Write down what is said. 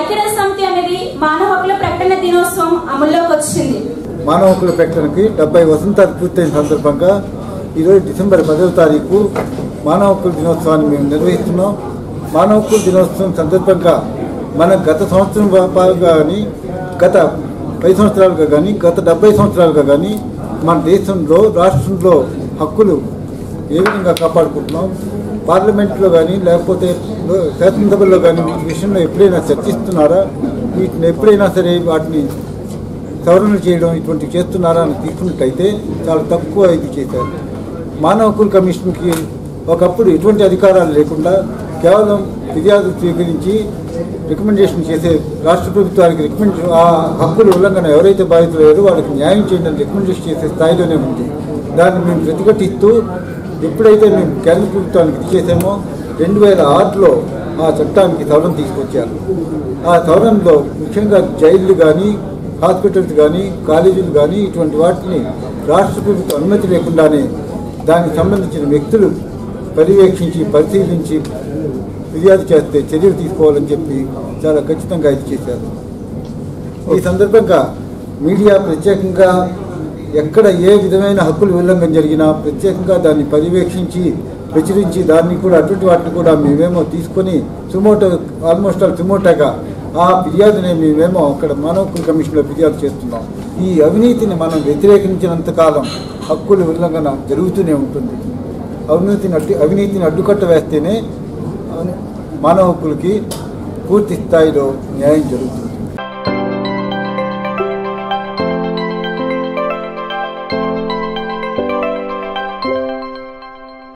ఐక్యరాజ్య సమితి అనేది మానవ హక్కుల ప్రకటన దినోత్సవం అమల్లోకి వచ్చింది మానవ హక్కుల ప్రకటనకి డెబ్బై వసంతాలు పూర్తయిన సందర్భంగా ఈరోజు డిసెంబర్ పదవ తారీఖు మానవ హక్కుల దినోత్సవాన్ని మేము నిర్వహిస్తున్నాం మానవ హక్కుల దినోత్సవం సందర్భంగా మన గత సంవత్సరం కానీ గత పది సంవత్సరాలుగా కానీ గత డెబ్బై సంవత్సరాలుగా కానీ మన దేశంలో రాష్ట్రంలో హక్కులు ఏ విధంగా కాపాడుకుంటున్నాం పార్లమెంట్లో కానీ లేకపోతే శాసనసభలో కానీ వీటి విషయంలో ఎప్పుడైనా చర్చిస్తున్నారా వీటిని ఎప్పుడైనా సరే వాటిని సవరణలు చేయడం ఇటువంటివి చేస్తున్నారా అని తీసుకున్నట్టయితే చాలా తక్కువ ఇది చేశారు మానవ హక్కుల కమిషన్కి ఒకప్పుడు ఎటువంటి అధికారాలు లేకుండా కేవలం ఫిర్యాదు స్వీకరించి రికమెండేషన్ చేసే రాష్ట్ర ప్రభుత్వానికి రికమెండ్ ఆ హక్కుల ఉల్లంఘన ఎవరైతే బాధితులు అయ్యారో వాళ్ళకి న్యాయం చేయడం రికమెండేషన్ చేసే స్థాయిలోనే ఉంది దాన్ని మేము ప్రతిఘటిస్తూ ఎప్పుడైతే మేము కేంద్ర ప్రభుత్వానికి ఇది చేసామో రెండు వేల ఆరులో ఆ చట్టానికి సవరణ తీసుకొచ్చారు ఆ సవరణలో ముఖ్యంగా జైళ్ళు కానీ హాస్పిటల్స్ కానీ కాలేజీలు కానీ ఇటువంటి వాటిని రాష్ట్ర ప్రభుత్వ అనుమతి లేకుండానే దానికి సంబంధించిన వ్యక్తులు పర్యవేక్షించి పరిశీలించి ఫిర్యాదు చేస్తే చర్యలు తీసుకోవాలని చెప్పి చాలా ఖచ్చితంగా ఇది చేశారు ఈ సందర్భంగా మీడియా ప్రత్యేకంగా ఎక్కడ ఏ విధమైన హక్కుల ఉల్లంఘన జరిగినా ప్రత్యేకంగా దాన్ని పర్యవేక్షించి ప్రచురించి దాన్ని కూడా అటువంటి వాటిని కూడా మేమేమో తీసుకొని సుమోటో ఆల్మోస్ట్ ఆల్ సుమోటోగా ఆ ఫిర్యాదుని మేమేమో అక్కడ మానవ హక్కుల కమిషన్లో ఫిర్యాదు చేస్తున్నాం ఈ అవినీతిని మనం వ్యతిరేకించినంత కాలం హక్కుల ఉల్లంఘన జరుగుతూనే ఉంటుంది అవినీతిని అడ్డు అవినీతిని అడ్డుకట్ట వేస్తేనే మానవ హక్కులకి పూర్తి స్థాయిలో న్యాయం జరుగుతుంది